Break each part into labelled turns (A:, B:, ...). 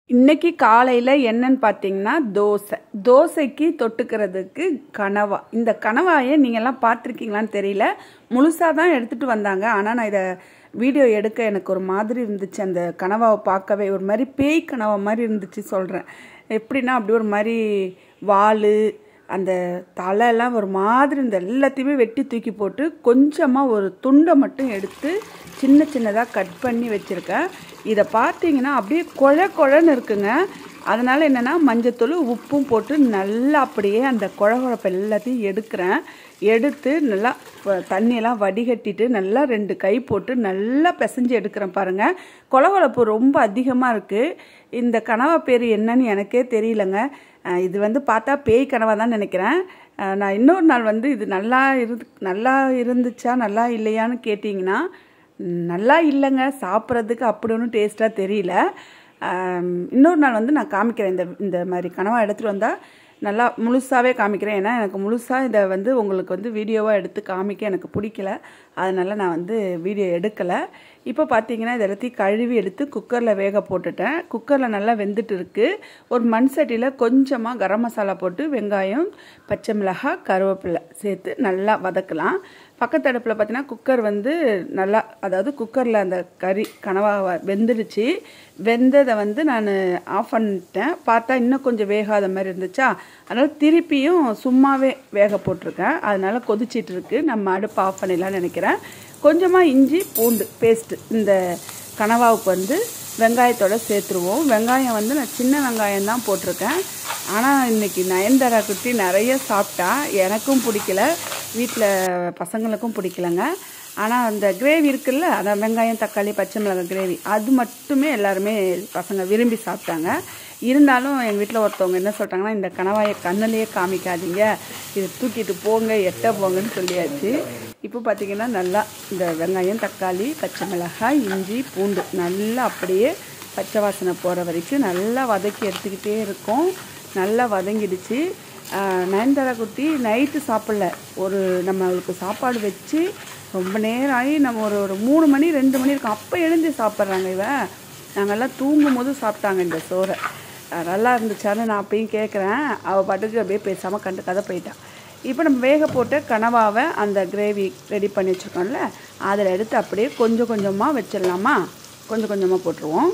A: இன்னைக்கு காலையில் என்னன்னு பார்த்தீங்கன்னா தோசை தோசைக்கு தொட்டுக்கிறதுக்கு கனவா இந்த கனவாயை நீங்கள்லாம் பார்த்துருக்கீங்களான்னு தெரியல முழுசாக தான் எடுத்துகிட்டு வந்தாங்க ஆனால் நான் இதை வீடியோ எடுக்க எனக்கு ஒரு மாதிரி இருந்துச்சு அந்த கனவாவை பார்க்கவே ஒரு மாதிரி பேய் கனவா மாதிரி இருந்துச்சு சொல்கிறேன் எப்படின்னா அப்படி ஒரு மாதிரி வால் அந்த தலையெல்லாம் ஒரு மாதிரி இந்த எல்லாத்தையுமே வெட்டி தூக்கி போட்டு கொஞ்சமாக ஒரு துண்டை மட்டும் எடுத்து சின்ன சின்னதாக கட் பண்ணி வச்சுருக்கேன் இதை பார்த்தீங்கன்னா அப்படியே குழ குழன்னு இருக்குங்க அதனால் என்னென்னா மஞ்சத்தூள் உப்பும் போட்டு நல்லா அப்படியே அந்த குழகுழப்ப எல்லாத்தையும் எடுக்கிறேன் எடுத்து நல்லா ப- தண்ணியெல்லாம் வடிகட்டிட்டு நல்லா ரெண்டு கை போட்டு நல்லா பிசைஞ்சு எடுக்கிறேன் பாருங்கள் குழகுழப்பு ரொம்ப அதிகமாக இருக்குது இந்த கனவா பேர் என்னன்னு எனக்கே தெரியலங்க அஹ் இது வந்து பார்த்தா பேய் கனவா தான் நினைக்கிறேன் அஹ் நான் இன்னொரு நாள் வந்து இது நல்லா இரு நல்லா இருந்துச்சா நல்லா இல்லையான்னு கேட்டிங்கன்னா ம், நல்லா இல்லைங்க சாப்பிட்றதுக்கு அப்படி ஒன்றும் டேஸ்ட்டாக தெரியல ஆம், இன்னொரு நாள் வந்து நான் காமிக்கிறேன் இந்த இந்த மாதிரி கனவா எடுத்துகிட்டு வந்தால் நல்லா முழுசாகவே காமிக்கிறேன் ஏன்னா எனக்கு முழுசாக இதை வந்து உங்களுக்கு வந்து வீடியோவாக எடுத்து காமிக்க எனக்கு பிடிக்கல அதனால் நான் வந்து வீடியோ எடுக்கலை இப்போ பார்த்தீங்கன்னா இது எல்லாத்தையும் கழுவி எடுத்து குக்கரில் வேக போட்டுட்டேன் குக்கரில் நல்லா வெந்துட்டு இருக்கு ஒரு மண் சட்டியில் கொஞ்சமாக கரம் மசாலா போட்டு வெங்காயம் பச்சை மிளகாய் கருவேப்பிலை சேர்த்து நல்லா வதக்கலாம் பக்கத்து அடுப்பில் பார்த்தீங்கன்னா குக்கர் வந்து நல்லா அதாவது குக்கரில் அந்த கறி கனவா வ- வெந்துடுச்சு வெந்ததை வந்து நான் ஆஃப் பண்ணிட்டேன் பார்த்தா இன்னும் கொஞ்சம் வேகாத மாதிரி இருந்துச்சா அதனால் திருப்பியும் சும்மாவே வேக போட்டிருக்கேன் அதனால கொதிச்சிட்டு இருக்கு நம்ம அடுப்பு ஆஃப் பண்ணிடலாம்னு நினைக்கிறேன் கொஞ்சமாக இஞ்சி பூண்டு பேஸ்ட்டு இந்த கனவாவுக்கு வந்து வெங்காயத்தோட சேர்த்துருவோம் வெங்காயம் வந்து நான் சின்ன வெங்காயம் தான் போட்டிருக்கேன் ஆனால் இன்னைக்கு நயன்தாரா குட்டி நிறைய சாப்பிட்டா எனக்கும் பிடிக்கல வீட்டில் பசங்களுக்கும் பிடிக்கலங்க ஆனால் அந்த கிரேவி இருக்குல்ல அதான் வெங்காயம் தக்காளி பச்சை மிளகாய் கிரேவி அது மட்டுமே எல்லாருமே பசங்க விரும்பி சாப்பிட்டாங்க இருந்தாலும் எங்கள் வீட்டில் ஒருத்தவங்க என்ன சொல்லிட்டாங்கன்னா இந்த கணவாயை கண்ணிலேயே காமிக்காதீங்க இதை தூக்கிட்டு போங்க எட்ட போங்கன்னு சொல்லியாச்சு இப்போ பார்த்தீங்கன்னா நல்லா இந்த வெங்காயம் தக்காளி பச்சை மிளகாய் இஞ்சி பூண்டு நல்லா அப்படியே பச்சை வாசனை போகிற வரைக்கும் நல்லா வதக்கி எடுத்துக்கிட்டே இருக்கோம் நல்லா வதங்கிடுச்சு ஆஹ் நயன்தாரா குட்டி நைட்டு சாப்பிடல ஒரு நம்ம அவளுக்கு சாப்பாடு வச்சு ரொம்ப நேரம் ஆகி நம்ம ஒரு ஒரு மூணு மணி ரெண்டு மணி இருக்கும் அப்போ எழுந்து சாப்பிட்றாங்க இவன் நாங்கெல்லாம் தூங்கும் போது சாப்பிட்டாங்க இந்த சோறை அஹ் நல்லா இருந்துச்சான்னு நான் அப்பயும் கேட்குறேன் அவள் பாட்டுக்கு அப்படியே பேசாமல் கண்டு கதை போயிட்டான் இப்போ நம்ம வேக போட்டு கனவாவை அந்த கிரேவி ரெடி பண்ணி வச்சுருக்கோம்ல அதில் எடுத்து அப்படியே கொஞ்சம் கொஞ்சமாக வச்சிடலாமா கொஞ்சம் கொஞ்சமாக போட்டுருவோம்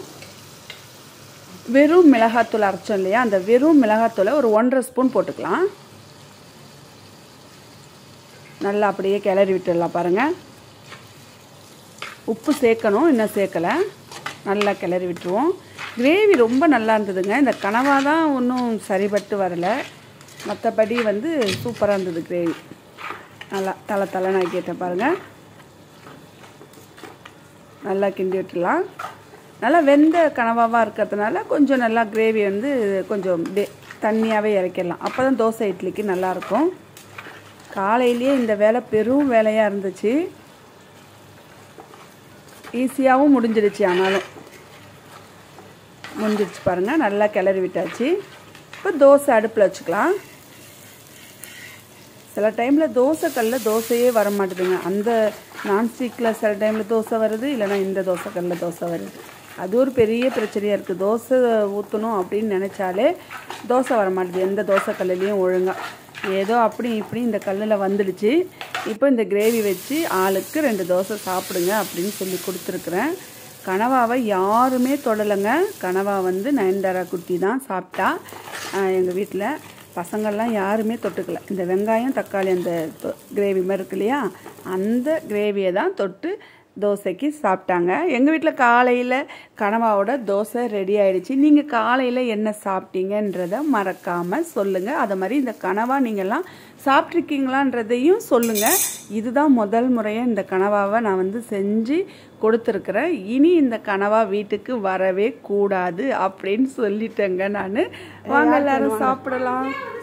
A: வெறும் மிளகாத்தூள் அரைச்சோம் இல்லையா அந்த வெறும் மிளகாத்தூளை ஒரு ஒன்றரை ஸ்பூன் போட்டுக்கலாம் நல்லா அப்படியே கிளறி விட்டுடலாம் பாருங்கள் உப்பு சேர்க்கணும் இன்னும் சேர்க்கலை நல்லா கிளறி விட்டுருவோம் கிரேவி ரொம்ப நல்லா இருந்ததுங்க இந்த கனவா தான் ஒன்றும் சரிபட்டு வரல மற்றபடி வந்து சூப்பராக இருந்தது கிரேவி நல்லா தலை தலைன்னு ஆக்கிட்டேன் பாருங்கள் நல்லா கிண்டி விட்டுடலாம் நல்லா வெந்த கனவாவாக இருக்கிறதுனால கொஞ்சம் நல்லா கிரேவி வந்து கொஞ்சம் தண்ணியாகவே இறக்கிடலாம் அப்போ தான் தோசை இட்லிக்கு நல்லாயிருக்கும் காலையிலேயே இந்த வேலை பெரும் வேலையாக இருந்துச்சு ஈஸியாகவும் முடிஞ்சிடுச்சு ஆனாலும் முடிஞ்சிடுச்சு பாருங்கள் நல்லா கிளறி விட்டாச்சு இப்போ தோசை அடுப்பில் வச்சுக்கலாம் சில டைமில் தோசை கல்லில் தோசையே வர மாட்டேதுங்க அந்த நான்ஸ்டிக்கில் சில டைமில் தோசை வருது இல்லைன்னா இந்த தோசை கல்லில் தோசை வருது அது ஒரு பெரிய பிரச்சனையாக இருக்குது தோசை ஊற்றணும் அப்படின்னு நினச்சாலே தோசை வர மாட்டேது எந்த தோசை கல்லுலேயும் ஒழுங்காக ஏதோ அப்படி இப்படி இந்த கல்லில் வந்துடுச்சு இப்போ இந்த கிரேவி வச்சு ஆளுக்கு ரெண்டு தோசை சாப்பிடுங்க அப்படின்னு சொல்லி கொடுத்துருக்குறேன் கனவாவை யாருமே தொடலைங்க கனவா வந்து நயன்தாரா குட்டி தான் சாப்பிட்டா எங்கள் வீட்டில் பசங்கள்லாம் யாருமே தொட்டுக்கல இந்த வெங்காயம் தக்காளி அந்த கிரேவி மாதிரி இருக்கு இல்லையா அந்த கிரேவியை தான் தொட்டு தோசைக்கு சாப்பிட்டாங்க எங்கள் வீட்டில் காலையில் கனவாவோட தோசை ரெடி ஆயிடுச்சு நீங்கள் காலையில் என்ன சாப்பிட்டீங்கன்றத மறக்காமல் சொல்லுங்கள் அதை மாதிரி இந்த கனவா நீங்கள்லாம் சாப்பிட்ருக்கீங்களான்றதையும் சொல்லுங்கள் இதுதான் முதல் முறையாக இந்த கனவாவை நான் வந்து செஞ்சு கொடுத்துருக்குறேன் இனி இந்த கனவா வீட்டுக்கு வரவே கூடாது அப்படின்னு சொல்லிட்டேங்க நான் வாங்க எல்லாரும் சாப்பிடலாம்